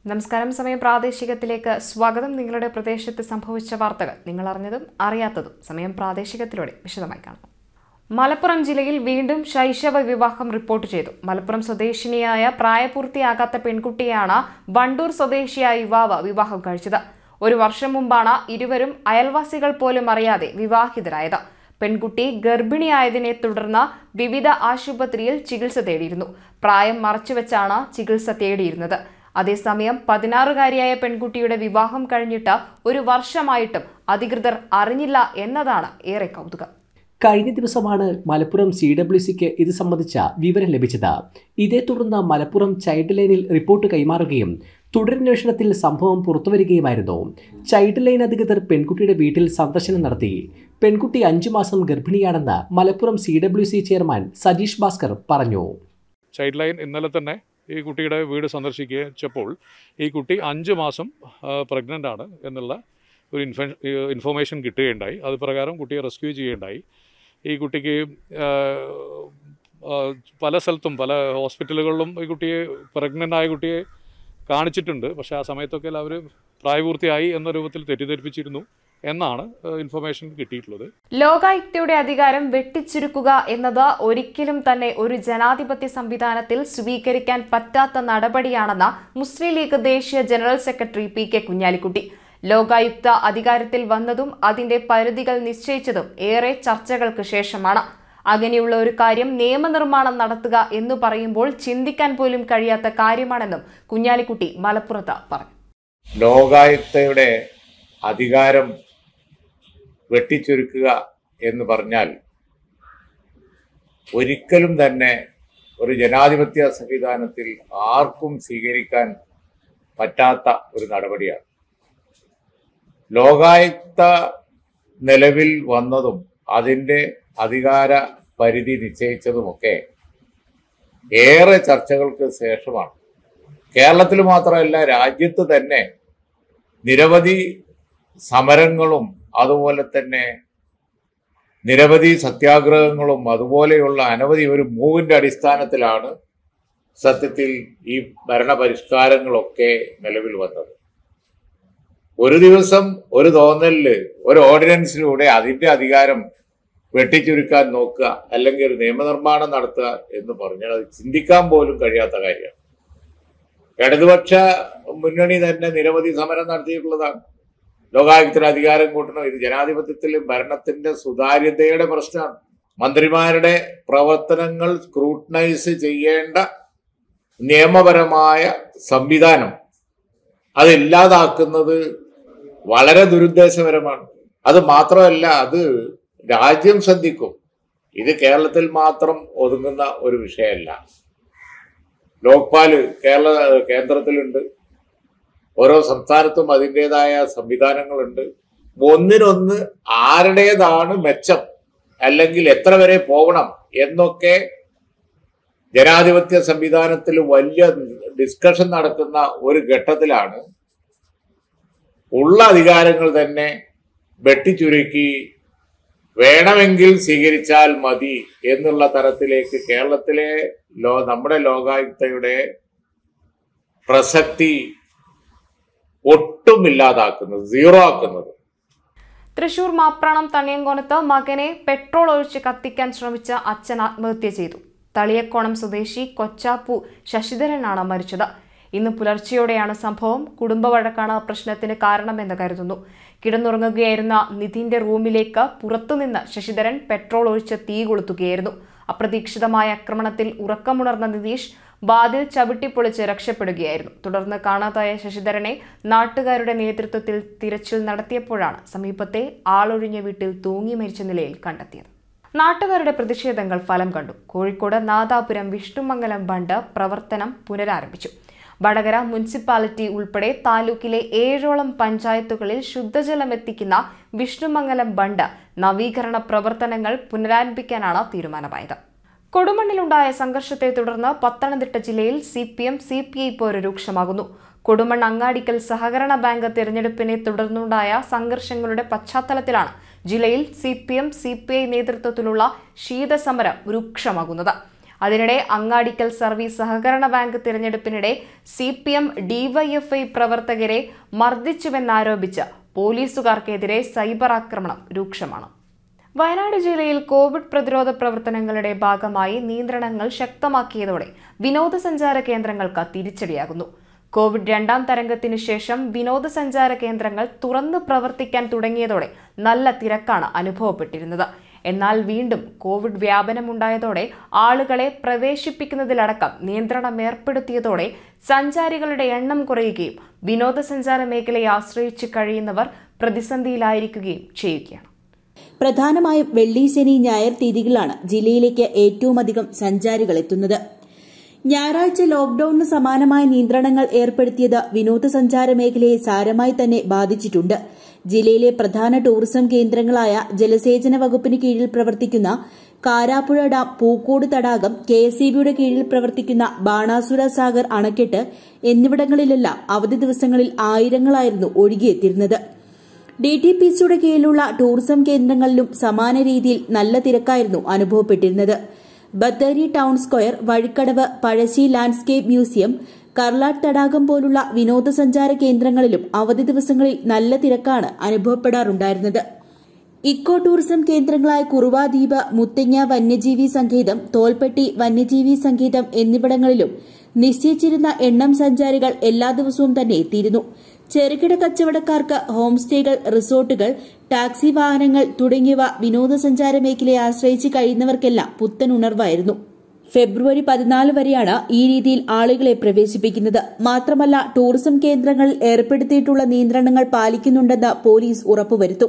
നമസ്കാരം സമയം പ്രാദേശികത്തിലേക്ക് സ്വാഗതം നിങ്ങളുടെ പ്രദേശത്ത് സംഭവിച്ച വാർത്തകൾ നിങ്ങൾ അറിഞ്ഞതും അറിയാത്തതും സമയം പ്രാദേശികത്തിലൂടെ വിശദമായി കാണാം മലപ്പുറം ജില്ലയിൽ വീണ്ടും ശൈശവ വിവാഹം റിപ്പോർട്ട് ചെയ്തു മലപ്പുറം സ്വദേശിനിയായ പ്രായപൂർത്തിയാകാത്ത പെൺകുട്ടിയാണ് വണ്ടൂർ സ്വദേശിയായ യുവാവ് വിവാഹം കഴിച്ചത് ഒരു വർഷം മുമ്പാണ് ഇരുവരും അയൽവാസികൾ പോലും അറിയാതെ വിവാഹിതരായത് പെൺകുട്ടി ഗർഭിണിയായതിനെ തുടർന്ന് വിവിധ ആശുപത്രിയിൽ ചികിത്സ തേടിയിരുന്നു പ്രായം മറച്ചുവെച്ചാണ് ചികിത്സ തേടിയിരുന്നത് അതേസമയം പതിനാറുകാരിയായ പെൺകുട്ടിയുടെ വിവാഹം കഴിഞ്ഞിട്ട് ഒരു വർഷമായിട്ടും അധികൃതർ അറിഞ്ഞില്ല എന്നതാണ് ഏറെ കൗതുകം കഴിഞ്ഞ ദിവസമാണ് മലപ്പുറം സി ഡബ്ല്യു സിക്ക് ഇത് സംബന്ധിച്ച വിവരം ലഭിച്ചത് ഇതേ തുടർന്ന് മലപ്പുറം ചൈൽഡ് ലൈനിൽ റിപ്പോർട്ട് കൈമാറുകയും തുടരന്വേഷണത്തിൽ സംഭവം പുറത്തുവരികയുമായിരുന്നു ചൈൽഡ് ലൈൻ അധികൃതർ പെൺകുട്ടിയുടെ വീട്ടിൽ സന്ദർശനം നടത്തി പെൺകുട്ടി അഞ്ചു മാസം ഗർഭിണിയാണെന്ന് Malappuram C W C chairman Sajeesh Bhaskar പറഞ്ഞു ചൈൽഡ് ലൈൻ ഇന്നലെ തന്നെ ഈ കുട്ടിയുടെ വീട് സന്ദർശിച്ചപ്പോൾ ഈ കുട്ടി അഞ്ച് മാസം പ്രഗ്നൻ്റ് ആണ് എന്നുള്ള ഒരു ഇൻഫ ഇൻഫർമേഷൻ കിട്ടുകയുണ്ടായി അത് പ്രകാരം കുട്ടിയെ റെസ്ക്യൂ ചെയ്യുകയുണ്ടായി ഈ കുട്ടിക്ക് ആ, ആ, പല സ്ഥലത്തും പല ഹോസ്പിറ്റലുകളിലും ഈ കുട്ടിയെ പ്രഗ്നൻ്റ് ആയ കുട്ടിയെ കാണിച്ചിട്ടുണ്ട് പക്ഷേ ആ സമയത്തൊക്കെ അവർ പ്രായപൂർത്തിയായി എന്ന രൂപത്തിൽ തെറ്റിദ്ധരിപ്പിച്ചിരുന്നു എന്നാണ് ഇൻഫർമേഷൻ കിട്ടിയിട്ടുള്ളത് ലോകായുക്തയുടെ അധികാരം വെട്ടിച്ചുരുക്കുക എന്നത് ഒരിക്കലും തന്നെ ഒരു ജനാധിപത്യ സംവിധാനത്തിൽ സ്വീകരിക്കാൻ പറ്റാത്ത നടപടിയാണെന്ന് മുസ്ലിം ലീഗ് ദേശീയ general secretary P K Kunhalikutty Lokayukta അധികാരത്തിൽ വന്നതും അതിന്റെ പരിധികൾ നിശ്ചയിച്ചതും ഏറെ ചർച്ചകൾക്ക് ശേഷമാണ് അങ്ങനെയുള്ള ഒരു കാര്യം നിയമനിർമ്മാണം നടത്തുക എന്ന് പറയുമ്പോൾ ചിന്തിക്കാൻ പോലും കഴിയാത്ത കാര്യമാണെന്നും കുഞ്ഞാലിക്കുട്ടി മലപ്പുറത്ത് പറഞ്ഞു ലോകായുക്തയുടെ അധികാരം വെട്ടിച്ചുരുക്കുക എന്ന് പറഞ്ഞാൽ ഒരിക്കലും തന്നെ ഒരു ജനാധിപത്യ സംവിധാനത്തിൽ ആർക്കും സ്വീകരിക്കാൻ പറ്റാത്ത ഒരു നടപടിയാണ് ലോകായുക്ത നിലവിൽ വന്നതും അതിൻ്റെ അധികാര പരിധി നിശ്ചയിച്ചതുമൊക്കെ ഏറെ ചർച്ചകൾക്ക് ശേഷമാണ് കേരളത്തിൽ മാത്രമല്ല രാജ്യത്ത് തന്നെ നിരവധി സമരങ്ങളും അതുപോലെ തന്നെ നിരവധി സത്യാഗ്രഹങ്ങളും അതുപോലെയുള്ള അനവധി ഒരു മൂവിന്റെ അടിസ്ഥാനത്തിലാണ് സത്യത്തിൽ ഈ ഭരണപരിഷ്കാരങ്ങളൊക്കെ നിലവിൽ വന്നത് ഒരു ദിവസം ഒരു തോന്നലില് ഒരു ഓർഡിനൻസിലൂടെ അതിന്റെ അധികാരം വെട്ടിച്ചുരുക്കാൻ നോക്കുക അല്ലെങ്കിൽ ഒരു നിയമനിർമ്മാണം നടത്തുക എന്ന് പറഞ്ഞാൽ അത് ചിന്തിക്കാൻ പോലും കഴിയാത്ത കാര്യമാണ് ഇടതുപക്ഷ മുന്നണി തന്നെ നിരവധി സമരം നടത്തിയിട്ടുള്ളതാണ് ലോകായുക്തയുടെ അധികാരം കൂട്ടണം ഇത് ജനാധിപത്യത്തിൽ ഭരണത്തിന്റെ സുതാര്യതയുടെ പ്രശ്നമാണ് മന്ത്രിമാരുടെ പ്രവർത്തനങ്ങൾ സ്ക്രൂട്ടനൈസ് ചെയ്യേണ്ട നിയമപരമായ സംവിധാനം അതില്ലാതാക്കുന്നത് വളരെ ദുരുദ്ദേശപരമാണ് അത് മാത്രമല്ല അത് രാജ്യം ശ്രദ്ധിക്കും ഇത് കേരളത്തിൽ മാത്രം ഒതുങ്ങുന്ന ഒരു വിഷയമല്ല ലോക്പാല് കേരള കേന്ദ്രത്തിലുണ്ട് ഓരോ സംസ്ഥാനത്തും അതിൻ്റെതായ സംവിധാനങ്ങളുണ്ട് ഒന്നിനൊന്ന് ആരുടേതാണ് മെച്ചം അല്ലെങ്കിൽ എത്ര വരെ പോകണം എന്നൊക്കെ ജനാധിപത്യ സംവിധാനത്തിൽ വലിയ ഡിസ്കഷൻ നടക്കുന്ന ഒരു ഘട്ടത്തിലാണ് ഉള്ള അധികാരങ്ങൾ തന്നെ വെട്ടിച്ചുരുക്കി വേണമെങ്കിൽ സ്വീകരിച്ചാൽ മതി എന്നുള്ള തരത്തിലേക്ക് കേരളത്തിലെ ലോ നമ്മുടെ ലോകായുക്തയുടെ പ്രസക്തി ഒട്ടും ഇല്ലാതാക്കുന്നത് സീറോ ആക്കുന്നത് തൃശൂർ മാപ്രാണം തണിയങ്കോണത്ത് മകനെ പെട്രോൾ ഒഴിച്ച് കത്തിക്കാൻ ശ്രമിച്ച അച്ഛൻ ആത്മഹത്യ ചെയ്തു തളിയക്കോണം സ്വദേശി കൊച്ചാപ്പു ശശിധരനാണ് മരിച്ചത് ഇന്ന് പുലർച്ചെയോടെയാണ് സംഭവം കുടുംബ വഴക്കാണ് പ്രശ്നത്തിന് കാരണമെന്ന് കരുതുന്നു കിടന്നുറങ്ങുകയായിരുന്ന നിധിന്റെ റൂമിലേക്ക് പുറത്തുനിന്ന് ശശിധരൻ പെട്രോൾ ഒഴിച്ച് തീ കൊളുത്തുകയായിരുന്നു അപ്രതീക്ഷിതമായ ആക്രമണത്തിൽ ഉറക്കമുണർന്ന നിതീഷ് വാതിൽ ചവിട്ടിപ്പൊളിച്ച് രക്ഷപ്പെടുകയായിരുന്നു തുടർന്ന് കാണാതായ ശശിധരനെ നാട്ടുകാരുടെ നേതൃത്വത്തിൽ തിരച്ചിൽ നടത്തിയപ്പോഴാണ് സമീപത്തെ ആളൊഴിഞ്ഞ വീട്ടിൽ തൂങ്ങി മരിച്ച നിലയിൽ കണ്ടെത്തിയത് നാട്ടുകാരുടെ പ്രതിഷേധങ്ങൾ ഫലം കണ്ടു കോഴിക്കോട് നാദാപുരം വിഷ്ണുമംഗലം ബണ്ട് പ്രവർത്തനം പുനരാരംഭിച്ചു വടകര മുനിസിപ്പാലിറ്റി ഉൾപ്പെടെ താലൂക്കിലെ ഏഴോളം പഞ്ചായത്തുകളിൽ ശുദ്ധജലം എത്തിക്കുന്ന വിഷ്ണുമംഗലം ബണ്ട് നവീകരണ പ്രവർത്തനങ്ങൾ പുനരാരംഭിക്കാനാണ് തീരുമാനമായത് കൊടുമണ്ണിലുണ്ടായ സംഘർഷത്തെ തുടർന്ന് പത്തനംതിട്ട ജില്ലയിൽ C P M C P I പോര് രൂക്ഷമാകുന്നു കൊടുമൺ അങ്ങാടിക്കൽ സഹകരണ ബാങ്ക് തിരഞ്ഞെടുപ്പിനെ തുടർന്നുണ്ടായ സംഘർഷങ്ങളുടെ പശ്ചാത്തലത്തിലാണ് ജില്ലയിൽ C P M C P I നേതൃത്വത്തിലുള്ള ശീതസമരം രൂക്ഷമാകുന്നത് അതിനിടെ അങ്ങാടിക്കൽ സർവീസ് സഹകരണ ബാങ്ക് തിരഞ്ഞെടുപ്പിനിടെ സി പി എം ഡിവൈഎഫ്ഐ പ്രവർത്തകരെ മർദ്ദിച്ചുവെന്നാരോപിച്ച് പോലീസുകാർക്കെതിരെ സൈബർ ആക്രമണം രൂക്ഷമാണ് വയനാട് ജില്ലയിൽ കോവിഡ് പ്രതിരോധ പ്രവർത്തനങ്ങളുടെ ഭാഗമായി നിയന്ത്രണങ്ങൾ ശക്തമാക്കിയതോടെ വിനോദസഞ്ചാര കേന്ദ്രങ്ങൾക്ക് തിരിച്ചടിയാകുന്നു കോവിഡ് രണ്ടാം തരംഗത്തിനു ശേഷം വിനോദസഞ്ചാര കേന്ദ്രങ്ങൾ തുറന്നു പ്രവർത്തിക്കാൻ തുടങ്ങിയതോടെ നല്ല തിരക്കാണ് അനുഭവപ്പെട്ടിരുന്നത് എന്നാൽ വീണ്ടും കോവിഡ് വ്യാപനമുണ്ടായതോടെ ആളുകളെ പ്രവേശിപ്പിക്കുന്നതിലടക്കം നിയന്ത്രണം ഏർപ്പെടുത്തിയതോടെ സഞ്ചാരികളുടെ എണ്ണം കുറയുകയും വിനോദസഞ്ചാര മേഖലയെ ആശ്രയിച്ച് കഴിയുന്നവർ പ്രതിസന്ധിയിലായിരിക്കുകയും ചെയ്യുകയാണ് പ്രധാനമായും വെള്ളി ശനി ഞായർ തീയതികളിലാണ് ജില്ലയിലേക്ക് ഏറ്റവും അധികം സഞ്ചാരികൾ എത്തുന്നത് ഞായറാഴ്ച ലോക്ഡൌണിന് സമാനമായ നിയന്ത്രണങ്ങൾ ഏർപ്പെടുത്തിയത് വിനോദസഞ്ചാര മേഖലയെ സാരമായി തന്നെ ബാധിച്ചിട്ടുണ്ട് ജില്ലയിലെ പ്രധാന ടൂറിസം കേന്ദ്രങ്ങളായ ജലസേചന വകുപ്പിന് കീഴിൽ പ്രവർത്തിക്കുന്ന കാരാപ്പുഴ ഡാം പൂക്കോട് തടാകം കെ എസ് ഇ ബിയുടെ കീഴിൽ പ്രവർത്തിക്കുന്ന ബാണാസുര സാഗർ അണക്കെട്ട് എന്നിവിടങ്ങളിലെല്ലാം അവധി ദിവസങ്ങളിൽ ആയിരങ്ങളായിരുന്നു ഒഴുകിയെത്തിയിരുന്നത് ഡി ടി പി സിയുടെ കീഴിലുള്ള ടൂറിസം കേന്ദ്രങ്ങളിലും സമാന രീതിയിൽ നല്ല തിരക്കായിരുന്നു അനുഭവപ്പെട്ടിരുന്നത് Bathery town square Vazhikkadavu Pazhassi landscape museum Karlad തടാകം പോലുള്ള വിനോദസഞ്ചാര കേന്ദ്രങ്ങളിലും അവധി ദിവസങ്ങളിൽ നല്ല തിരക്കാണ് അനുഭവപ്പെടാറുണ്ടായിരുന്നത് ഇക്കോ ടൂറിസം കേന്ദ്രങ്ങളായ കുറുവാദ്വീപ് മുത്തങ്ങ വന്യജീവി സങ്കേതം തോൽപ്പെട്ടി വന്യജീവി സങ്കേതം എന്നിവിടങ്ങളിലും നിശ്ചയിച്ചിരുന്ന എണ്ണം സഞ്ചാരികൾ എല്ലാ ദിവസവും തന്നെ എത്തിയിരുന്നു ചെറുകിട കച്ചവടക്കാർക്ക് ഹോം സ്റ്റേകൾ റിസോർട്ടുകൾ ടാക്സി വാഹനങ്ങൾ തുടങ്ങിയവ വിനോദസഞ്ചാര മേഖലയെ ആശ്രയിച്ച് കഴിയുന്നവർക്കെല്ലാം പുത്തൻ ഉണർവായിരുന്നു ഫെബ്രുവരി പതിനാല് വരെയാണ് ഈ രീതിയിൽ ആളുകളെ പ്രവേശിപ്പിക്കുന്നത് മാത്രമല്ല ടൂറിസം കേന്ദ്രങ്ങളിൽ ഏർപ്പെടുത്തിയിട്ടുള്ള നിയന്ത്രണങ്ങൾ പാലിക്കുന്നുണ്ടെന്ന് പോലീസ് ഉറപ്പുവരുത്തും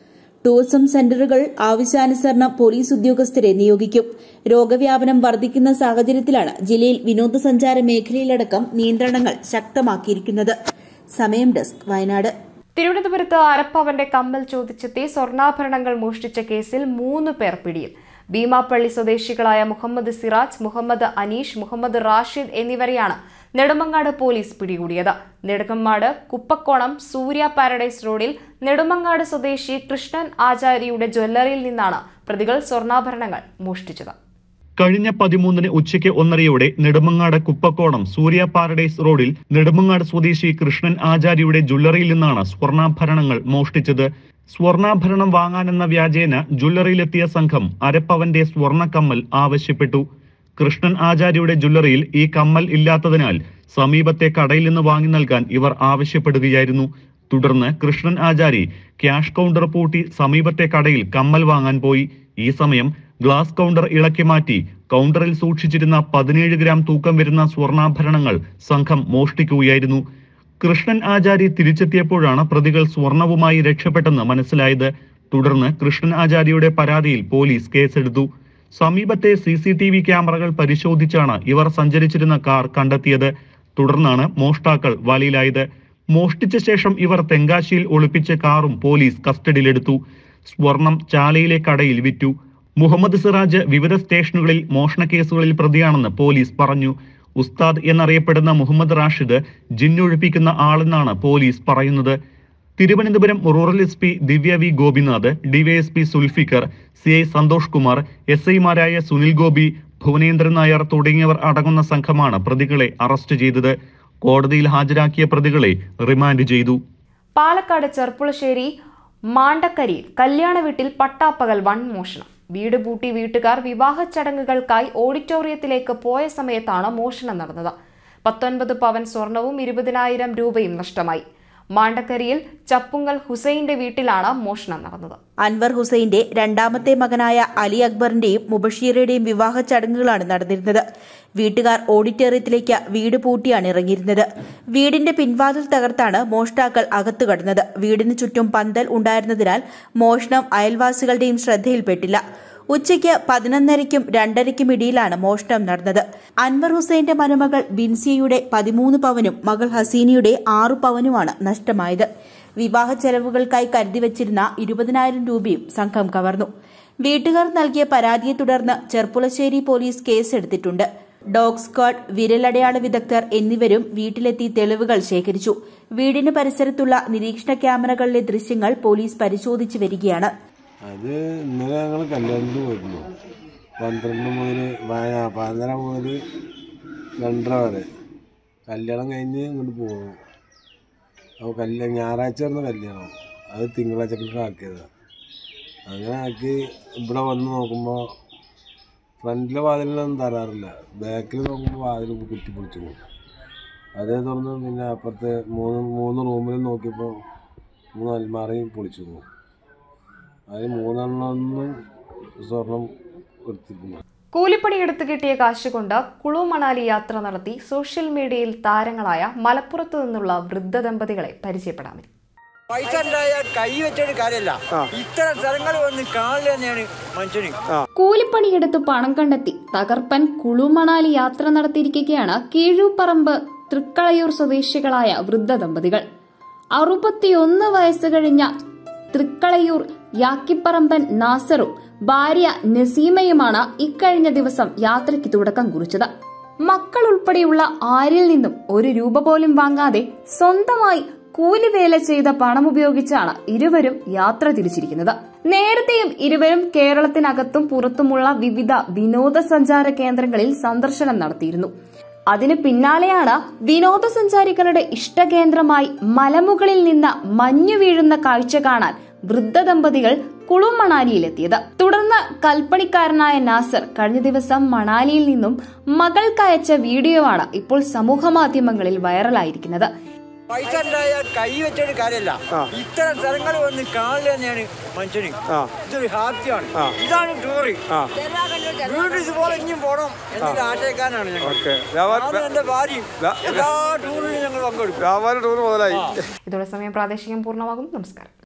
ടൂറിസം സെന്ററുകൾ ആവശ്യാനുസരണം പോലീസ് ഉദ്യോഗസ്ഥരെ നിയോഗിക്കും രോഗവ്യാപനം വർദ്ധിക്കുന്ന സാഹചര്യത്തിലാണ് ജില്ലയിൽ വിനോദസഞ്ചാര മേഖലയിലടക്കം നിയന്ത്രണങ്ങൾ ശക്തമാക്കിയിരിക്കുന്നത് സമയം ഡെസ്ക് വയനാട് തിരുവനന്തപുരത്ത് അരപ്പവന്റെ കമ്മൽ ചോദിച്ചെത്തി സ്വർണ്ണാഭരണങ്ങൾ മോഷ്ടിച്ച കേസിൽ മൂന്ന് പേർ പിടിയിൽ ഭീമാപ്പള്ളി സ്വദേശികളായ മുഹമ്മദ് സിറാജ് മുഹമ്മദ് അനീഷ് മുഹമ്മദ് റാഷിദ് എന്നിവരെയാണ് നെടുമങ്ങാട് പോലീസ് പിടികൂടിയത് നെടുമങ്ങാട് കുപ്പക്കോണം സൂര്യ പാരഡൈസ് റോഡിൽ നെടുമങ്ങാട് സ്വദേശി കൃഷ്ണൻ ആചാര്യയുടെ ജ്വല്ലറിയിൽ നിന്നാണ് പ്രതികൾ സ്വർണ്ണാഭരണങ്ങൾ മോഷ്ടിച്ചത് കഴിഞ്ഞ പതിമൂന്നിന് ഉച്ചയ്ക്ക് ഒന്നരയോടെ നെടുമങ്ങാട് കുപ്പക്കോണം സൂര്യ പാരഡൈസ് റോഡിൽ നെടുമങ്ങാട് സ്വദേശി കൃഷ്ണൻ ആചാര്യയുടെ ജ്വല്ലറിയിൽ നിന്നാണ് സ്വർണ്ണാഭരണങ്ങൾ മോഷ്ടിച്ചത് സ്വർണ്ണാഭരണം വാങ്ങാനെന്ന വ്യാജേന ജ്വല്ലറിയിലെത്തിയ സംഘം അരപ്പവന്റെ സ്വർണ്ണ കമ്മൽ ആവശ്യപ്പെട്ടു കൃഷ്ണൻ ആചാര്യയുടെ ജ്വല്ലറിയിൽ ഈ കമ്മൽ ഇല്ലാത്തതിനാൽ സമീപത്തെ കടയിൽ നിന്ന് വാങ്ങി നൽകാൻ ഇവർ ആവശ്യപ്പെടുകയായിരുന്നു തുടർന്ന് കൃഷ്ണൻ ആചാരി ക്യാഷ് കൗണ്ടർ പൂട്ടി സമീപത്തെ കടയിൽ കമ്മൽ വാങ്ങാൻ പോയി ഈ സമയം ഗ്ലാസ് കൗണ്ടർ ഇളക്കി മാറ്റി കൗണ്ടറിൽ സൂക്ഷിച്ചിരുന്ന പതിനേഴ് ഗ്രാം തൂക്കം വരുന്ന സ്വർണ്ണാഭരണങ്ങൾ സംഘം മോഷ്ടിക്കുകയായിരുന്നു കൃഷ്ണൻ ആചാരി തിരിച്ചെത്തിയപ്പോഴാണ് പ്രതികൾ സ്വർണവുമായി രക്ഷപ്പെട്ടെന്ന് മനസ്സിലായത് തുടർന്ന് കൃഷ്ണൻ ആചാര്യയുടെ പരാതിയിൽ പോലീസ് കേസെടുത്തു സമീപത്തെ സി സി ടി വി ക്യാമറകൾ പരിശോധിച്ചാണ് ഇവർ സഞ്ചരിച്ചിരുന്ന കാർ കണ്ടെത്തിയത് തുടർന്നാണ് മോഷ്ടാക്കൾ വലയിലായത് മോഷ്ടിച്ച ശേഷം ഇവർ തെങ്കാശിയിൽ ഒളിപ്പിച്ച കാറും പോലീസ് കസ്റ്റഡിയിലെടുത്തു സ്വർണം ചാലയിലെ കടയിൽ വിറ്റു മുഹമ്മദ് സിറാജ് വിവിധ സ്റ്റേഷനുകളിൽ മോഷണ കേസുകളിൽ പ്രതിയാണെന്ന് പോലീസ് പറഞ്ഞു ഉസ്താദ് എന്നറിയപ്പെടുന്ന മുഹമ്മദ് റാഷിദ് ജിന്നൊഴിപ്പിക്കുന്ന ആളെന്നാണ് പോലീസ് പറയുന്നത് Thiruvananthapuram rural S P Divya V Gopinath DYSP Sulfiker C I Santhosh Kumar S ഐമാരായ സുനിൽ ഗോപി ഭുവനേന്ദ്രൻ നായർ തുടങ്ങിയവർ അടങ്ങുന്ന സംഘമാണ് പ്രതികളെ അറസ്റ്റ് ചെയ്തത് കോടതിയിൽ ഹാജരാക്കിയ പ്രതികളെ റിമാൻഡ് ചെയ്തു പാലക്കാട് ചെർപ്പുളശ്ശേരി മാണ്ടക്കരിയിൽ കല്യാണ വീട്ടിൽ പട്ടാപ്പകൽ വൺ മോഷണം വീട് പൂട്ടി വീട്ടുകാർ വിവാഹ ചടങ്ങുകൾക്കായി ഓഡിറ്റോറിയത്തിലേക്ക് പോയ സമയത്താണ് മോഷണം നടന്നത് പത്തൊൻപത് പവൻ സ്വർണവും ഇരുപതിനായിരം രൂപയും നഷ്ടമായി മാണ്ടക്കരിയിൽ ചപ്പുങ്കൽ ഹുസൈന്റെ വീട്ടിലാണ് മോഷണം നടന്നത് അൻവർ ഹുസൈന്റെ രണ്ടാമത്തെ മകനായ അലി അക്ബറിന്റെയും മുബഷീറയുടെയും വിവാഹ ചടങ്ങുകളാണ് നടന്നിരുന്നത് വീട്ടുകാർ ഓഡിറ്റോറിയത്തിലേക്ക് വീട് പൂട്ടിയാണ് ഇറങ്ങിയിരുന്നത് വീടിന്റെ പിൻവാതിൽ തകർത്താണ് മോഷ്ടാക്കൾ അകത്തു കടന്നത് വീടിന് ചുറ്റും പന്തൽ ഉണ്ടായിരുന്നതിനാൽ മോഷണം അയൽവാസികളുടെയും ശ്രദ്ധയിൽപ്പെട്ടില്ല ഉച്ചയ്ക്ക് പതിനൊന്നരയ്ക്കും രണ്ടരയ്ക്കും ഇടയിലാണ് മോഷണം നടന്നത് അൻവർ ഹുസൈന്റെ മരുമകൾ ബിൻസിയയുടെ പതിമൂന്ന് പവനും മകൾ ഹസീനയുടെ ആറു പവനുമാണ് നഷ്ടമായത് വിവാഹ ചെലവുകൾക്കായി കരുതി വച്ചിരുന്ന ഇരുപതിനായിരം രൂപയും സംഘം കവർന്നു വീട്ടുകാർ നൽകിയ പരാതിയെ തുടർന്ന് ചെർപ്പുളശ്ശേരി പോലീസ് കേസെടുത്തിട്ടുണ്ട് ഡോഗ് സ്ക്വാഡ് വിരലടയാള വിദഗ്ധർ എന്നിവരും വീട്ടിലെത്തി തെളിവുകൾ ശേഖരിച്ചു വീടിന് പരിസരത്തുള്ള നിരീക്ഷണ ക്യാമറകളിലെ ദൃശ്യങ്ങൾ പോലീസ് പരിശോധിച്ചു വരികയാണ് അത് ഇന്നലെ ഞങ്ങൾ കല്യാണത്തിന് പോയിരുന്നു പന്ത്രണ്ട് മുതൽ പതിനൊന്നര മുതൽ രണ്ടര വരെ കല്യാണം കഴിഞ്ഞ് ഇങ്ങോട്ട് പോകുന്നു അപ്പോൾ കല്യാണം ഞായറാഴ്ച ആയിരുന്നു കല്യാണം അത് തിങ്കളാഴ്ചക്കൊക്കെ ആക്കിയതാണ് അങ്ങനെ ആക്കി ഇവിടെ വന്ന് നോക്കുമ്പോൾ ഫ്രണ്ടിലെ വാതിലൊന്നും തരാറില്ല ബാക്കിൽ നോക്കുമ്പോൾ വാതിൽ കുത്തി പൊളിച്ചു പോകും അതേ തുടർന്ന് പിന്നെ അപ്പുറത്തെ മൂന്ന് മൂന്ന് റൂമിൽ നോക്കിയപ്പോൾ മൂന്ന് അൽമാറയും പൊളിച്ചു പോകും അതിൽ മൂന്നെണ്ണം സ്വർണം എടുത്തിട്ടുണ്ട് കൂലിപ്പണിയെടുത്ത് കിട്ടിയ കാശ് കൊണ്ട് കുളു മണാലി യാത്ര നടത്തി സോഷ്യൽ മീഡിയയിൽ താരങ്ങളായ മലപ്പുറത്തു നിന്നുള്ള വൃദ്ധ ദമ്പതികളെ പരിചയപ്പെടാമേ പൈസ ഉണ്ടായാൽ കൈ വെച്ചിട്ട് കാര്യമല്ല ഇത്തരം സ്ഥലങ്ങൾ വന്ന് കാണില്ല തന്നെയാണ് മനുഷ്യന് കൂലിപ്പണിയെടുത്ത് പണം കണ്ടെത്തി തകർപ്പൻ കുളുമണാലി യാത്ര നടത്തിയിരിക്കുകയാണ് കീഴൂപ്പറമ്പ് തൃക്കളയൂർ സ്വദേശികളായ വൃദ്ധ ദമ്പതികൾ അറുപത്തിയൊന്ന് വയസ്സ് കഴിഞ്ഞ തൃക്കളയൂർ യാക്കിപ്പറമ്പൻ നാസറും ഭാര്യ നസീമയുമാണ് ഇക്കഴിഞ്ഞ ദിവസം യാത്രയ്ക്ക് തുടക്കം കുറിച്ചത് മക്കൾ ഉൾപ്പെടെയുള്ള ആരിൽ നിന്നും ഒരു രൂപ പോലും വാങ്ങാതെ സ്വന്തമായി കൂലിവേല ചെയ്ത പണം ഉപയോഗിച്ചാണ് ഇരുവരും യാത്ര തിരിച്ചിരിക്കുന്നത് നേരത്തെയും ഇരുവരും കേരളത്തിനകത്തും പുറത്തുമുള്ള വിവിധ വിനോദസഞ്ചാര കേന്ദ്രങ്ങളിൽ സന്ദർശനം നടത്തിയിരുന്നു അതിന് പിന്നാലെയാണ് വിനോദസഞ്ചാരികളുടെ ഇഷ്ടകേന്ദ്രമായി മലമുകളിൽ നിന്ന് മഞ്ഞു വീഴുന്ന കാഴ്ച കാണാൻ വൃദ്ധ ദമ്പതികൾ കുളു മണാലിയിലെത്തിയത് തുടർന്ന് കൽപ്പണിക്കാരനായ നാസർ കഴിഞ്ഞ ദിവസം മണാലിയിൽ നിന്നും മകൾക്കയച്ച വീഡിയോ ആണ് ഇപ്പോൾ സമൂഹ മാധ്യമങ്ങളിൽ വൈറലായിരിക്കുന്നത് പൈസ ഉണ്ടായാൽ കൈ വെച്ചിട്ട് കാര്യമല്ല ഇത്തരം സ്ഥലങ്ങൾ വന്ന് കാണില്ല തന്നെയാണ് മനുഷ്യന് ഇതൊരു ഹാപ്പിയാണ് ഇതാണ് ടൂറ് വീണ്ടും ഇതുപോലെ ഇനിയും പോണം എന്നൊരു ആശയക്കാരനാണ് ഞങ്ങൾ ഞാനും എന്റെ ഭാര്യയും എല്ലാ ടൂറിനും ഞങ്ങൾ പങ്കെടുക്കും ഇതോടെ സമയം പ്രാദേശികം പൂർണ്ണമാകും നമസ്കാരം